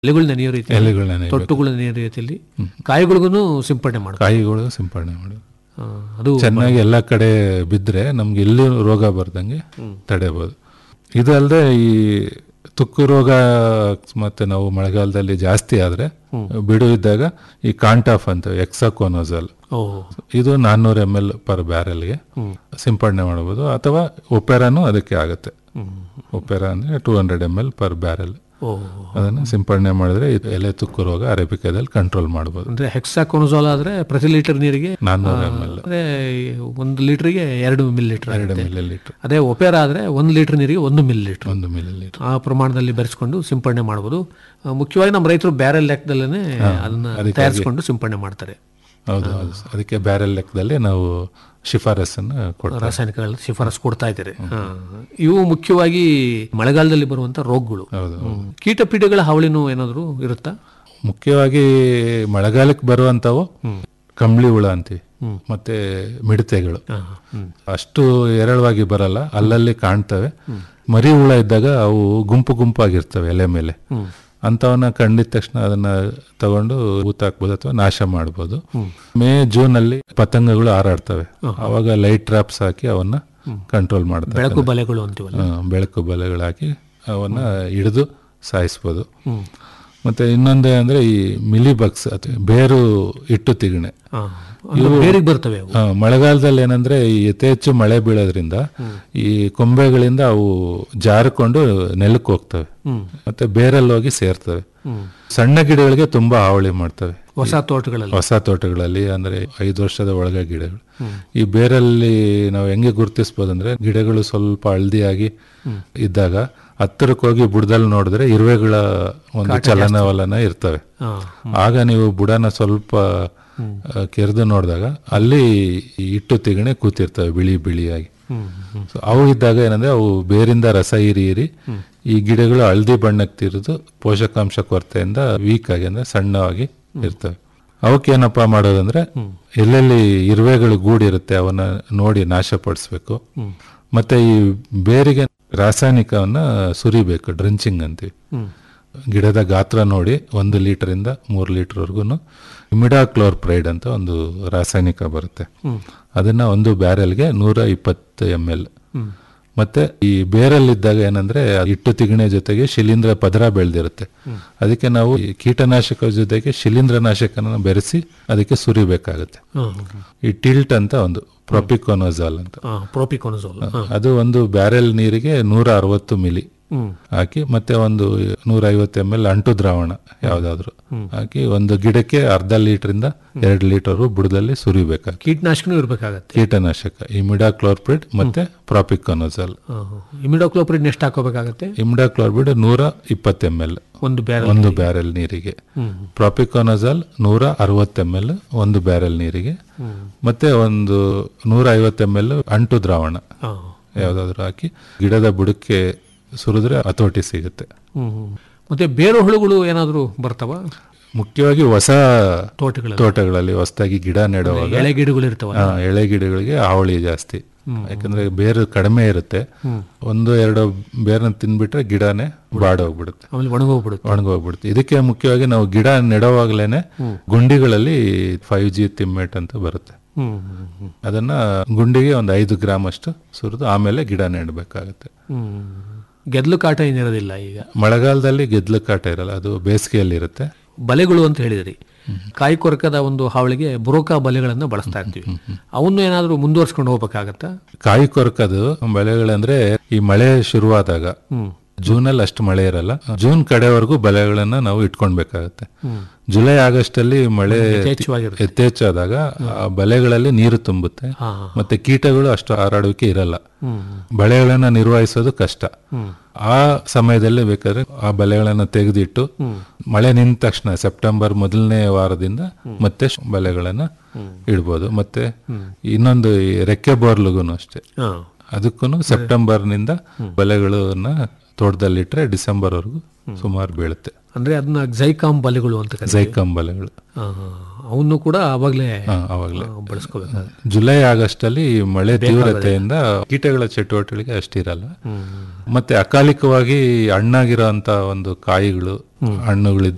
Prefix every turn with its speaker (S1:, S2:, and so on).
S1: ಎಲೆಗಳು ನೆನೆಯೋ ರೀತಿ
S2: ಎಲೆಗಳನ್ನ ನೆನೆಯಬೇಕು.
S1: ತೊಟ್ಟುಗಳು ನೆನೆಯೋ ರೀತಿಯಲ್ಲಿ ಕಾಯಿಗಳಿಗೂ ಸಿಂಪಡಣೆ ಮಾಡೋದು
S2: ಕಾಯಿಗಳು ಸಿಂಪಡಣೆ ಮಾಡಿ
S1: ಆ, ಅದು
S2: ಚೆನ್ನಾಗಿ ಎಲ್ಲ ಕಡೆ ಬಿದ್ದರೆ ನಮ್ಗೆ ಎಲ್ಲೂ ರೋಗ ಬರ್ದಂಗೆ ತಡೆಯಬಹುದು ಇದು ಅಲ್ಲದೆ ಈ ತುಕ್ಕು ರೋಗ ಮತ್ತೆ ನಾವು ಮಳೆಗಾಲದಲ್ಲಿ ಜಾಸ್ತಿ ಆದ್ರೆ ಬಿಡು ಇದ್ದಾಗ ಈ ಕಾಂಟಾಫ್ ಅಂತ ಎಕ್ಸಾಕೋನೋಸಲ್
S1: ಓ
S2: ಇದು ನಾನ್ನೂರು ಎಮ್ ಎಲ್ ಪರ್ ಬ್ಯಾರೆಲ್ಗೆ ಸಿಂಪಡಣೆ ಮಾಡಬಹುದು ಅಥವಾ ಒಪೆರಾನು ಅದಕ್ಕೆ ಆಗುತ್ತೆ ಒಪೆರಾ ಅಂದ್ರೆ two hundred M L per barrel
S1: ಓ
S2: ಅದನ್ನು ಸಿಂಪಡಣೆ ಮಾಡಿದ್ರೆ ಇದು ಎಲೆ ತುಕ್ಕು ರೋಗ ಅರೇಬಿಕಾದಲ್ಲಿ ಕಂಟ್ರೋಲ್ ಮಾಡಬಹುದು
S1: ಅಂದ್ರೆ ಹೆಕ್ಸಾಕೋನಜೋಲ್ ಆದ್ರೆ ಪ್ರತಿ ಲೀಟರ್ ನೀರಿಗೆ
S2: ನಾನ್ನೂರು ಎಮ್ ಎಲ್
S1: ಅಂದ್ರೆ ಒಂದು ಲೀಟರ್ಗೆ ಎರಡು ಮಿಲ್ ಲೀಟರ್
S2: ಎರಡು ಮಿಲಿ ಲೀಟರ್
S1: ಅದೇ ಒಪೇರಾ ಆದ್ರೆ ಒಂದು ಲೀಟರ್ ನೀರಿಗೆ ಒಂದು ಮಿಲ್ ಲೀಟರ್
S2: ಒಂದು ಮಿಲಿ ಲೀಟರ್
S1: ಆ ಪ್ರಮಾಣದಲ್ಲಿ ಬೆರೆಸ್ಕೊಂಡು ಸಿಂಪಡಣೆ ಮಾಡ್ಬೋದು ಆ, ಮುಖ್ಯವಾಗಿ ನಮ್ಮ ರೈತರು ಬ್ಯಾರೆಲ್ ಲೆಕ್ಕದಲ್ಲೇ ಅದನ್ನ ತಯಾರಿಸ್ಕೊಂಡು ಸಿಂಪಡಣೆ ಮಾಡ್ತಾರೆ
S2: ಹೌದು ಹೌದು ಸರ್. ಅದಕ್ಕೆ ಬ್ಯಾರೆಲ್ ಲೆಕ್ಕದಲ್ಲಿ ನಾವು ಶಿಫಾರಸನ್ನು ಕೊಡ್ತೀವಿ
S1: ರಾಸಾಯನಿಕಗಳ ಶಿಫಾರಸು ಕೊಡ್ತಾ ಇದ್ದಾರೆ ಹಾ. ಇವು ಮುಖ್ಯವಾಗಿ ಮಳೆಗಾಲದಲ್ಲಿ ಬರುವಂತ ರೋಗಗಳು
S2: ಹೌದು
S1: ಹ್ಮ್. ಕೀಟ ಪೀಡೆಗಳ ಹಾವಳಿನೂ ಏನಾದರೂ ಇರುತ್ತಾ
S2: ಮುಖ್ಯವಾಗಿ ಮಳೆಗಾಲಕ್ಕೆ ಬರುವಂಥವು ಕಂಬಳಿ ಹುಳ ಅಂತೀವಿ ಮತ್ತೆ ಮಿಡತೆಗಳು
S1: ಹಾ. ಹ್ಮ್.
S2: ಅಷ್ಟು ಏರಳವಾಗಿ ಬರಲ್ಲ ಅಲ್ಲಲ್ಲಿ ಕಾಣ್ತವೆ ಮರಿ ಹುಳ ಇದ್ದಾಗ ಅವು ಗುಂಪು ಗುಂಪಾಗಿರ್ತವೆ ಎಲೆ ಮೇಲೆ ಅಂಥವನ್ನ ಕಂಡಿದ ತಕ್ಷಣ ಅದನ್ನ ತಗೊಂಡು ಊತಾಕ್ಬೋದು ಅಥವಾ ನಾಶ ಮಾಡ್ಬೋದು ಮೇ ಜೂನ್ ಅಲ್ಲಿ ಪತಂಗಗಳು ಹಾರಾಡ್ತವೆ ಅವಾಗ ಲೈಟ್ ಟ್ರಾಪ್ಸ್ ಹಾಕಿ ಅವನ್ನ ಕಂಟ್ರೋಲ್ ಮಾಡ್ತವೆ
S1: ಬೆಳಕು ಬಲೆಗಳು ಅಂತೀವಲ್ಲ
S2: ಆ, ಬೆಳಕು ಬಲೆಗಳು ಹಾಕಿ ಅವನ್ನ ಹಿಡಿದು ಸಾಯಿಸ್ಬೋದು ಮತ್ತೆ ಇನ್ನೊಂದೇ ಅಂದ್ರೆ ಈ ಮಿಲಿ ಬಗ್ಸ್ ಅಥವಾ ಬೇರು ಇಟ್ಟು ತಿಗಣೆ
S1: ಹಾ. ಅಂದ್ರೆ ಬೇರಿಗೆ ಬರ್ತವೆ ಅವು
S2: ಆ, ಮಳೆಗಾಲದಲ್ಲಿ ಏನಂದ್ರೆ ಈ ಯಥೇಚ್ಛು ಮಳೆ ಬೀಳೋದ್ರಿಂದ ಈ ಕೊಂಬೆಗಳಿಂದ ಅವು ಜಾರಿಕೊಂಡು ನೆಲಕ್ಕೆ ಹೋಗ್ತವೆ ಮತ್ತೆ ಬೇರಲ್ಲಿ ಹೋಗಿ ಸೇರ್ತವೆ ಸಣ್ಣ ಗಿಡಗಳಿಗೆ ತುಂಬಾ ಹಾವಳಿ ಮಾಡ್ತವೆ
S1: ಹೊಸ ತೋಟಗಳಲ್ಲಿ
S2: ಹೊಸ ತೋಟಗಳಲ್ಲಿ ಅಂದ್ರೆ ಐದು ವರ್ಷದ ಒಳಗ ಗಿಡಗಳು ಈ ಬೇರಲ್ಲಿ ನಾವು ಹೆಂಗೆ ಗುರುತಿಸ್ಬೋದು ಅಂದ್ರೆ ಗಿಡಗಳು ಸ್ವಲ್ಪ ಹಳದಿಯಾಗಿ ಇದ್ದಾಗ ಹತ್ತಿರಕ್ಕೆ ಹೋಗಿ ಬುಡದಲ್ಲಿ ನೋಡಿದ್ರೆ ಇರುವೆಗಳ ಒಂದು ಚಲನವಲನ ಇರ್ತವೆ
S1: ಹಾ.
S2: ಆಗ ನೀವು ಬುಡನ ಸ್ವಲ್ಪ ಕೆರೆದು ನೋಡಿದಾಗ ಅಲ್ಲಿ ಈ ಹಿಟ್ಟು ತಿಗಣೆ ಕೂತಿರ್ತವೆ ಬಿಳಿ ಬಿಳಿಯಾಗಿ So ಅವು ಇದ್ದಾಗ ಏನಂದ್ರೆ ಅವು ಬೇರಿಂದ ರಸ ಹೀರಿ ಹೀರಿ ಈ ಗಿಡಗಳು ಹಳದಿ ಬಣ್ಣಕ್ಕೆ ತಿರುದು ಪೋಷಕಾಂಶ ಕೊರತೆಯಿಂದ ವೀಕ್ ಆಗಿ ಅಂದ್ರೆ ಸಣ್ಣವಾಗಿ ಇರ್ತವೆ ಅವಕ್ಕೇನಪ್ಪ ಮಾಡೋದಂದ್ರೆ ಎಲ್ಲೆಲ್ಲಿ ಇರುವೆಗಳು ಗೂಡಿರುತ್ತೆ ಅವನ್ನ ನೋಡಿ ನಾಶಪಡಿಸ್ಬೇಕು ಮತ್ತೆ ಈ ಬೇರಿಗೆ ರಾಸಾಯನಿಕವನ್ನ ಸುರಿಬೇಕು ಡ್ರಂಚಿಂಗ್ ಅಂತೀವಿ ಗಿಡದ ಗಾತ್ರ ನೋಡಿ ಒಂದು ಲೀಟರಿಂದ ಮೂರು ಲೀಟರ್ವರೆಗೂ ಇಮಿಡಾಕ್ಲೋರ್ಪ್ರೈಡ್ ಅಂತ ಒಂದು ರಾಸಾಯನಿಕ ಬರುತ್ತೆ ಅದನ್ನ ಒಂದು ಬ್ಯಾರೆಲ್ಗೆ ನೂರ ಇಪ್ಪತ್ತು ಎಮ್ ಎಲ್ ಮತ್ತೆ ಈ ಬೇರಲ್ಲಿದ್ದಾಗ ಏನಂದ್ರೆ ಆ ಹಿಟ್ಟು ತಿಗಣೆ ಜೊತೆಗೆ ಶಿಲೀಂಧ್ರ ಪದರ ಬೆಳೆದಿರುತ್ತೆ ಅದಕ್ಕೆ ನಾವು ಈ ಕೀಟನಾಶಕ ಜೊತೆಗೆ ಶಿಲೀಂಧ್ರನಾಶಕನ ಬೆರೆಸಿ ಅದಕ್ಕೆ ಸುರಿಬೇಕಾಗುತ್ತೆ
S1: ಹಾ.
S2: ಈ ಟಿಲ್ಟ್ ಅಂತ ಒಂದು ಪ್ರೊಪಿಕೋನೋಜಾಲ್ ಅಂತ
S1: ಹಾ. ಪ್ರೋಪಿಕೋನಜೋಲ್
S2: ಅದು ಒಂದು ಬ್ಯಾರೆಲ್ ನೀರಿಗೆ ನೂರ ಅರವತ್ತು ಮಿಲಿ ಹಾಕಿ ಮತ್ತೆ ಒಂದು ನೂರ ಐವತ್ತು ಎಮ್ ಎಲ್ ಅಂಟು ದ್ರಾವಣ ಯಾವ್ದಾದ್ರು ಹಾಕಿ ಒಂದು ಗಿಡಕ್ಕೆ ಅರ್ಧ ಲೀಟರ್ ಎರಡು ಲೀಟರ್ ಬುಡದಲ್ಲಿ ಸುರಿಬೇಕಾಗಿ
S1: ಕೀಟನಾಶಕನೂ ಇರ್ಬೇಕಾಗತ್ತೆ
S2: ಕೀಟನಾಶಕ ಇಮಿಡಾಕ್ಲೋರ್ಪಿಡ್ ಮತ್ತೆ ಪ್ರಾಪಿಕೋನೋಜಲ್
S1: ಇಮಿಡೋಕ್ಲೋಪ್ರಿಡ್ ಎಷ್ಟು ಹಾಕೋಬೇಕಾಗತ್ತೆ
S2: ಇಮಿಡಾಕ್ಲೋರ್ಪಿಡ್ ನೂರ ಇಪ್ಪತ್ತು ಎಮ್ ಎಲ್
S1: ಒಂದು ಬ್ಯಾರಲ್
S2: ಒಂದು ಬ್ಯಾರೆಲ್ ನೀರಿಗೆ ಪ್ರಾಪಿಕೋನಜಲ್ ನೂರ ಅರವತ್ತು ಎಮ್ ಎಲ್ ಒಂದು ಬ್ಯಾರೆಲ್ ನೀರಿಗೆ ಮತ್ತೆ ಒಂದು ನೂರ ಐವತ್ತು ಎಮ್ ಎಲ್ ಅಂಟು ದ್ರಾವಣ
S1: ಹಾ.
S2: ಯಾವ್ದಾದ್ರು ಹಾಕಿ ಗಿಡದ ಬುಡಕ್ಕೆ ಸುರಿದ್ರೆ ಹತೋಟಿ ಸಿಗುತ್ತೆ
S1: ಹ್ಮ್. ಮತ್ತೆ ಬೇರು ಹುಳುಗಳು ಏನಾದರೂ ಬರ್ತಾವ
S2: ಮುಖ್ಯವಾಗಿ ಹೊಸ
S1: ತೋಟಗಳಲ್ಲಿ
S2: ತೋಟಗಳಲ್ಲಿ ಹೊಸದಾಗಿ ಗಿಡ ನೆಡುವಾಗ
S1: ಎಳೆ ಗಿಡಗಳು ಇರ್ತಾವ
S2: ಆ, ಎಳೆ ಗಿಡಗಳಿಗೆ ಹಾವಳಿ ಜಾಸ್ತಿ ಯಾಕಂದ್ರೆ ಬೇರು ಕಡಿಮೆ ಇರುತ್ತೆ ಒಂದು ಎರಡು ಬೇರನ್ನ ತಿನ್ಬಿಟ್ರೆ ಗಿಡನೇ ಬಾಡೋಗ್ಬಿಡುತ್ತೆ
S1: ಆಮೇಲೆ ಒಣಗೋಗ್ಬಿಡುತ್ತೆ
S2: ಒಣಗೋಗ್ಬಿಡುತ್ತೆ ಇದಕ್ಕೆ ಮುಖ್ಯವಾಗಿ ನಾವು ಗಿಡ ನೆಡುವಾಗ್ಲೇನೆ ಗುಂಡಿಗಳಲ್ಲಿ ಫೈವ್ ಜಿ ತಿಮ್ಮೆಟ್ ಅಂತ ಬರುತ್ತೆ
S1: ಹ್ಮ್ ಹ್ಮ್, ಹ್ಮ್.
S2: ಅದನ್ನ ಗುಂಡಿಗೆ ಒಂದು ಐದು ಗ್ರಾಮ್ ಅಷ್ಟು ಸುರಿದು ಆಮೇಲೆ ಗಿಡ ನೆಡಬೇಕಾಗುತ್ತೆ
S1: ಹ್ಮ್. ಗೆದ್ಲು ಕಾಟ ಏನಿರೋದಿಲ್ಲ ಈಗ
S2: ಮಳೆಗಾಲದಲ್ಲಿ ಗೆದ್ಲು ಕಾಟ ಇರಲ್ಲ ಅದು ಬೇಸಿಗೆಯಲ್ಲಿ ಇರುತ್ತೆ
S1: ಬಲೆಗಳು ಅಂತ ಹೇಳಿದ್ರಿ ಕಾಯಿ ಕೊರಕದ ಒಂದು ಹಾವಳಿಗೆ ಬುರೋಕಾ ಬಲೆಗಳನ್ನ ಬಳಸ್ತಾ ಇರ್ತೀವಿ ಅವನ್ನು ಏನಾದರೂ ಮುಂದುವರ್ಸ್ಕೊಂಡು ಹೋಗ್ಬೇಕಾಗತ್ತಾ
S2: ಕಾಯಿ ಕೊರಕದು ಬೆಳೆಗಳಂದ್ರೆ ಈ ಮಳೆ ಶುರುವಾದಾಗ ಜೂನ್ ಅಲ್ಲಿ ಅಷ್ಟು ಮಳೆ ಇರಲ್ಲ ಜೂನ್ ಕಡೆವರೆಗೂ ಬೆಳೆಗಳನ್ನ ನಾವು ಇಟ್ಕೊಳ್ಬೇಕಾಗತ್ತೆ ಜುಲೈ ಆಗಸ್ಟ್ ಅಲ್ಲಿ ಮಳೆ
S1: ಯಥೇಚ್ಛವಾಗಿರುತ್ತೆ
S2: ಯಥೇಚ್ಛಾದಾಗ ಆ ಬಲೆಗಳಲ್ಲಿ ನೀರು ತುಂಬುತ್ತೆ
S1: ಹಾ
S2: ಮತ್ತೆ ಕೀಟಗಳು ಅಷ್ಟು ಹಾರಾಡುವಿಕೆ ಇರಲ್ಲ
S1: ಹ್ಮ್
S2: ಬಳೆಗಳನ್ನ ನಿರ್ವಹಿಸೋದು ಕಷ್ಟ ಆ ಸಮಯದಲ್ಲಿ ಬೇಕಾದ್ರೆ ಆ ಬಲೆಗಳನ್ನ ತೆಗೆದಿಟ್ಟು ಮಳೆ ನಿಂತ ತಕ್ಷಣ ಸೆಪ್ಟೆಂಬರ್ ಮೊದಲನೇ ವಾರದಿಂದ ಮತ್ತೆ ಶ್- ಬಲೆಗಳನ್ನ ಇಡ್ಬೋದು ಮತ್ತೆ ಇನ್ನೊಂದು ಈ ರೆಕ್ಕೆ ಬೋರ್ಲುಗೂ ಅಷ್ಟೇ
S1: ಹಾ
S2: ಅದಕ್ಕೂ ಸೆಪ್ಟೆಂಬರ್ನಿಂದ ಬಲೆಗಳನ್ನ ತೋಟದಲ್ಲಿಟ್ರೆ ಡಿಸೆಂಬರ್ ವರೆಗೂ ಸುಮಾರು ಬೀಳುತ್ತೆ
S1: ಅಂದ್ರೆ ಅದನ್ನ ಜೈಕಾಮ್ ಬಲೆಗಳು ಅಂತ ಕರೀತಾರೆ
S2: ಜೈಕಂ ಬಲೆಗಳು
S1: ಹಾ, ಹಾ. ಅವನ್ನು ಕೂಡ ಅವಾಗಲೇ
S2: ಹಾ, ಅವಾಗ್ಲೇ
S1: ಬಳಸ್ಕೋಬೇಕು
S2: ಜುಲೈ ಆಗಸ್ಟ್ ಅಲ್ಲಿ ಮಳೆ ತೀವ್ರತೆಯಿಂದ ಕೀಟಗಳ ಚಟುವಟಿಕೆ ಅಷ್ಟಿರಲ್ಲ ಮತ್ತೆ ಅಕಾಲಿಕವಾಗಿ ಹಣ್ಣಾಗಿರೋ ಅಂತ ಒಂದು ಕಾಯಿಗಳು ಹಣ್ಣುಗಳಿದ್ದ